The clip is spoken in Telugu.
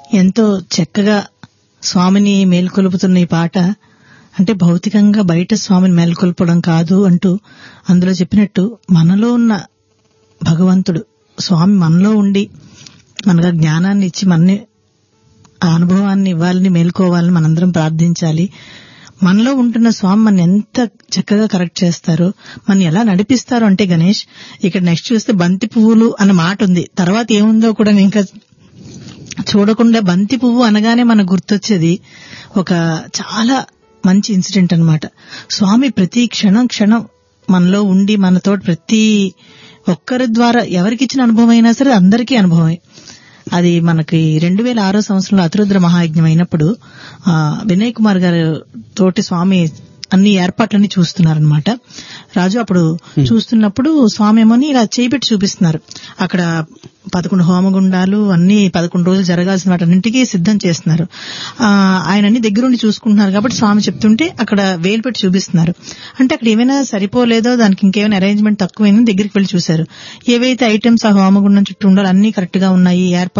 ఎంతో చక్కగా స్వామిని మేల్కొలుపుతున్న ఈ పాట అంటే భౌతికంగా బయట స్వామిని మేల్కొల్పడం కాదు అంటూ అందులో చెప్పినట్టు మనలో ఉన్న భగవంతుడు స్వామి మనలో ఉండి మనగా జ్ఞానాన్ని ఇచ్చి మనని ఆ అనుభవాన్ని ఇవ్వాలని మేల్కోవాలని మనందరం ప్రార్థించాలి మనలో ఉంటున్న స్వామి మన ఎంత చక్కగా కరెక్ట్ చేస్తారో మన ఎలా నడిపిస్తారో అంటే గణేష్ ఇక్కడ నెక్స్ట్ చూస్తే బంతి పువ్వులు అన్న మాట ఉంది తర్వాత ఏముందో కూడా నేను ఇంకా చూడకుండా బంతి పువ్వు అనగానే మనకు గుర్తొచ్చేది ఒక చాలా మంచి ఇన్సిడెంట్ అన్నమాట స్వామి ప్రతి క్షణం క్షణం మనలో ఉండి మనతో ప్రతి ఒక్కరి ద్వారా ఎవరికి ఇచ్చిన అనుభవం అయినా సరే అందరికీ అనుభవమే అది మనకి రెండు వేల ఆరో సంవత్సరంలో అతిరుద్ర మహాయజ్ఞం అయినప్పుడు ఆ, వినయ్ కుమార్ గారు తోటి స్వామి అన్ని ఏర్పాట్లన్నీ చూస్తున్నారనమాట రాజు అప్పుడు చూస్తున్నప్పుడు స్వామి ఏమోని ఇలా చేయిపెట్టి చూపిస్తున్నారు అక్కడ పదకొండు హోమగుండాలు అన్ని పదకొండు రోజులు జరగాల్సిన వాటన్నింటికీ సిద్ధం చేస్తున్నారు ఆ, ఆయన అన్ని దగ్గరుండి చూసుకుంటున్నారు కాబట్టి స్వామి చెప్తుంటే అక్కడ వేలు పెట్టి చూపిస్తున్నారు అంటే అక్కడ ఏమైనా సరిపోలేదో దానికి ఇంకేమైనా అరేంజ్మెంట్ తక్కువైంది దగ్గరికి వెళ్ళి చూశారు ఏవైతే ఐటమ్స్ ఆ హోమగుండం చుట్టూ ఉండాలో అన్ని కరెక్ట్ గా ఉన్నాయి ఏర్పాటు